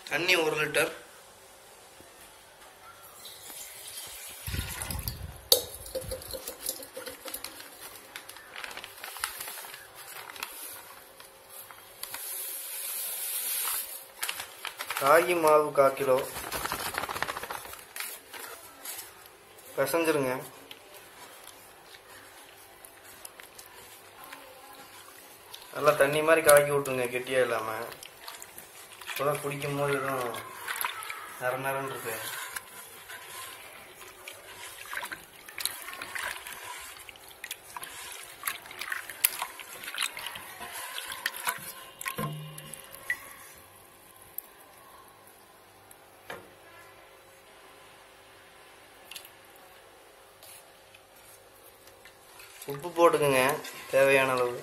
தண்ணி ஒரு லிட்டர் ராகி மாவு கால் கிலோ பிசைஞ்சிருங்க நல்லா தண்ணி மாதிரி கலக்கி விட்டுருங்க கெட்டியாக இல்லாமல் இப்போதான் குடிக்கும் போது எதுவும் நர நரன்னு இருக்கு உப்பு போட்டுக்குங்க தேவையான அளவு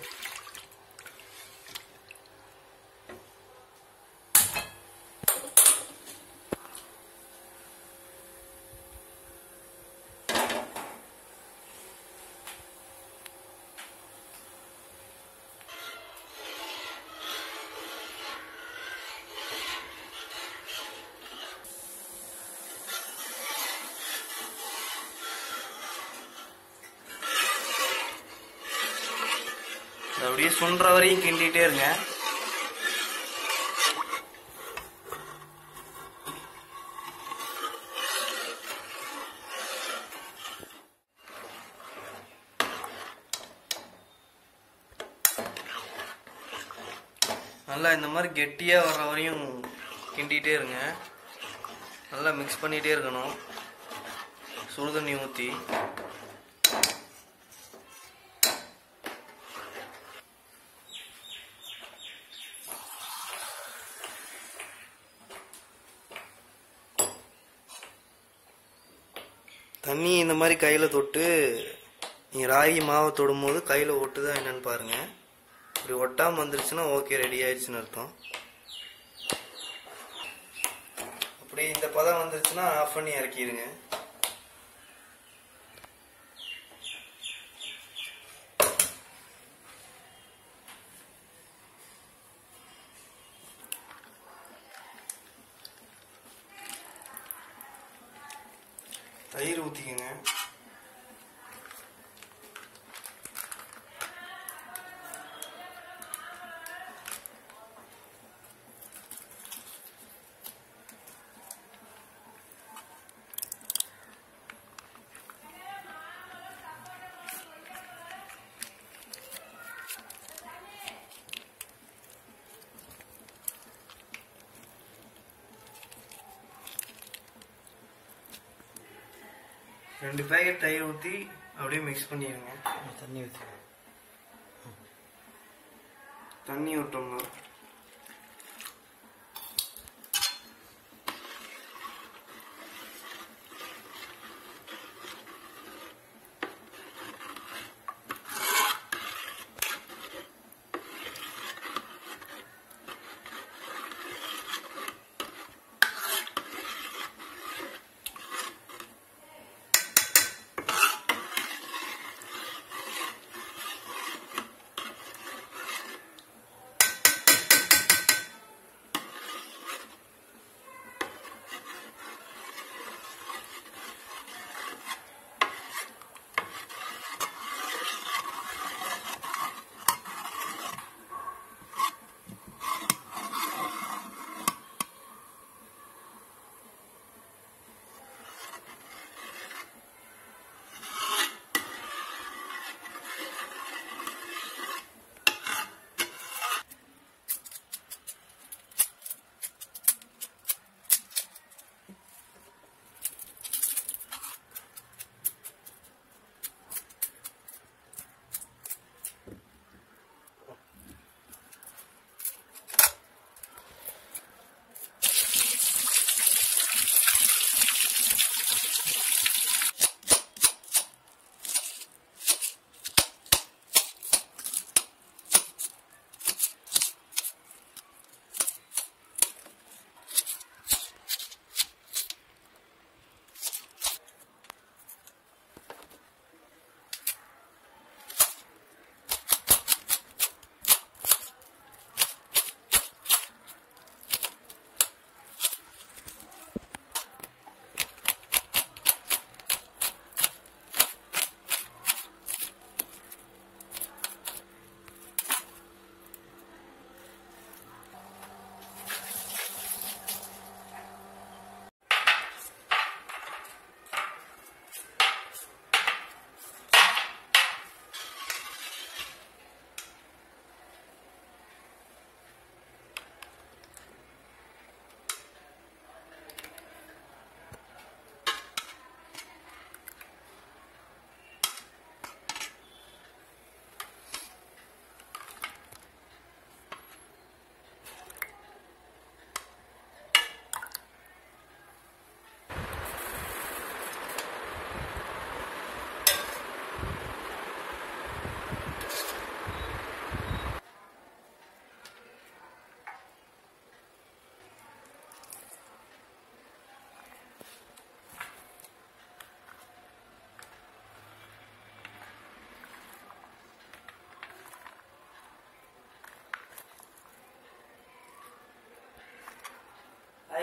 இது அப்படியே சுண்டுற வரையும் கிண்டிட்டே இருங்க நல்லா இந்த மாதிரி கெட்டியாக வர்ற வரையும் கிண்டிகிட்டே இருங்க நல்லா மிக்ஸ் பண்ணிகிட்டே இருக்கணும் சுடுதண்ணி ஊற்றி தண்ணி இந்த மாதிரி கையில் தொட்டு நீங்கள் ராகி மாவை தொடும்போது கையில் ஒட்டுதா என்னன்னு பாருங்கள் இப்படி ஒட்டாமல் வந்துருச்சுன்னா ஓகே ரெடி ஆயிடுச்சுன்னு அர்த்தம் அப்படியே இந்த பதம் வந்துருச்சுன்னா ஆஃப் பண்ணி இறக்கிடுங்க தயிர் ஊற்றிக்கங்க ரெண்டு பேக்கெட் தயிர் ஊற்றி அப்படியே மிக்ஸ் பண்ணிடுங்க தண்ணி ஊற்றி தண்ணி விட்டோம்னா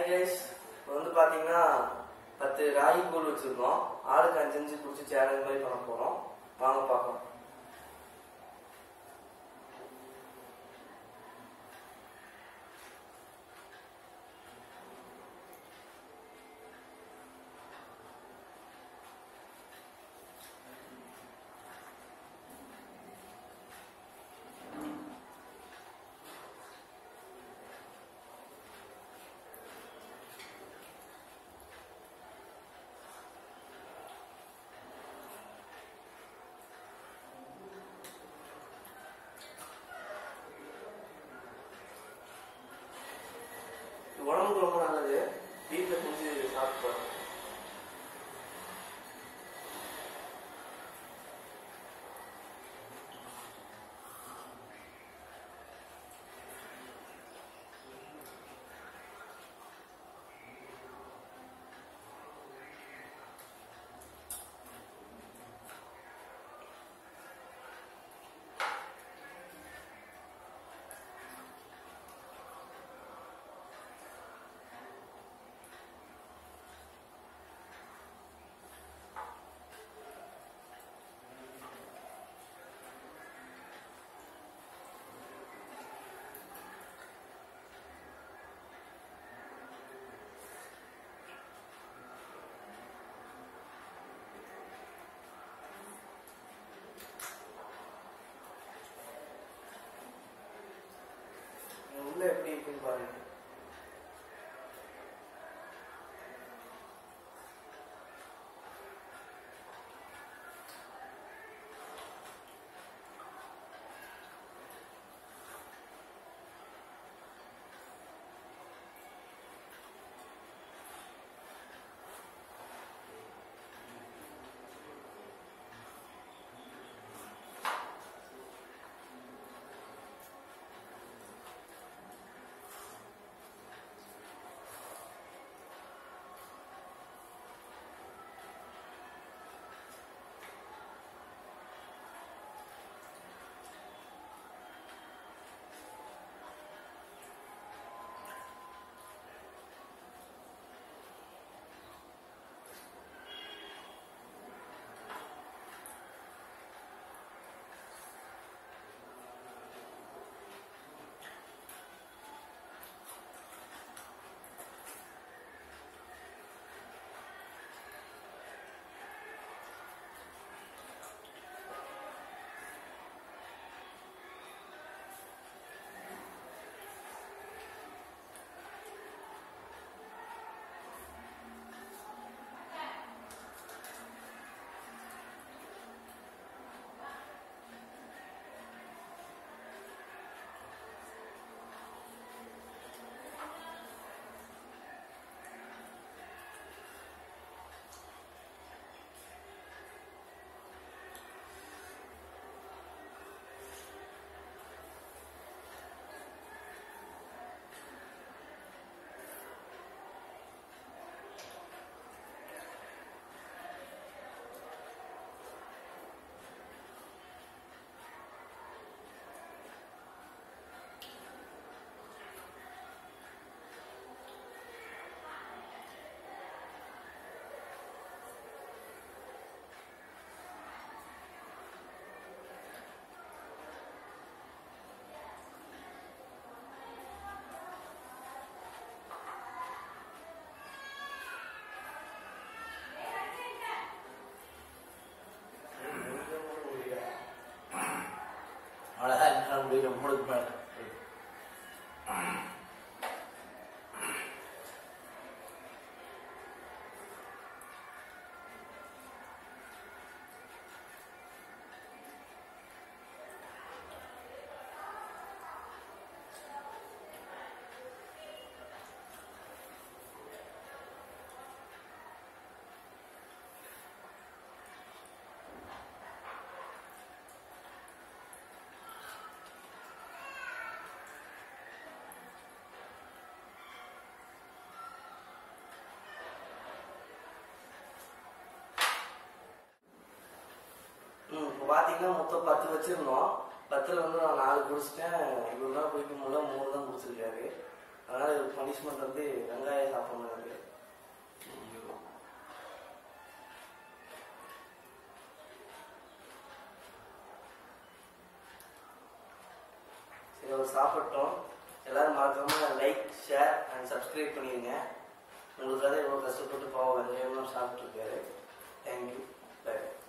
ஹாய் கைஸ் இப்போ வந்து பார்த்தீங்கன்னா பத்து ராகி கூழ் வச்சுருக்கோம் ஆளுக்கு அஞ்சு அஞ்சு குடிச்சு சேலஞ்ச் மாதிரி பண்ண போகிறோம் வாங்க பார்க்கலாம் இது உடம்புக்கு ரொம்ப நல்லது வீட்டில் செஞ்சு சாப்பிட்டு பாருங்க. இது உள்ள எப்படி இருக்குன்னு பாருங்க அவ்வளோதான் என்னால் முடியல உங்களுக்கு மேலே ம் இப்போ பார்த்தீங்கன்னா மொத்தம் பத்து வச்சிருந்தோம் பத்தில் வந்து நான் நாலு குடிச்சிட்டேன் இவ்வளோ தான் குடிக்க முடியல மூணு தான் குடிச்சிருக்காரு அதனால பனிஷ்மெண்ட் வந்து வெங்காயம் சாப்பிடணும் இருக்கு சரி அவர் சாப்பிட்டோம் எல்லாரும் மறக்காம லைக் ஷேர் அண்ட் சப்ஸ்கிரைப் பண்ணிடுங்க உங்களுக்காக இவ்வளோ கஷ்டப்பட்டு பாவம் வெங்காயம்லாம் சாப்பிட்ருக்காரு தேங்க்யூ பை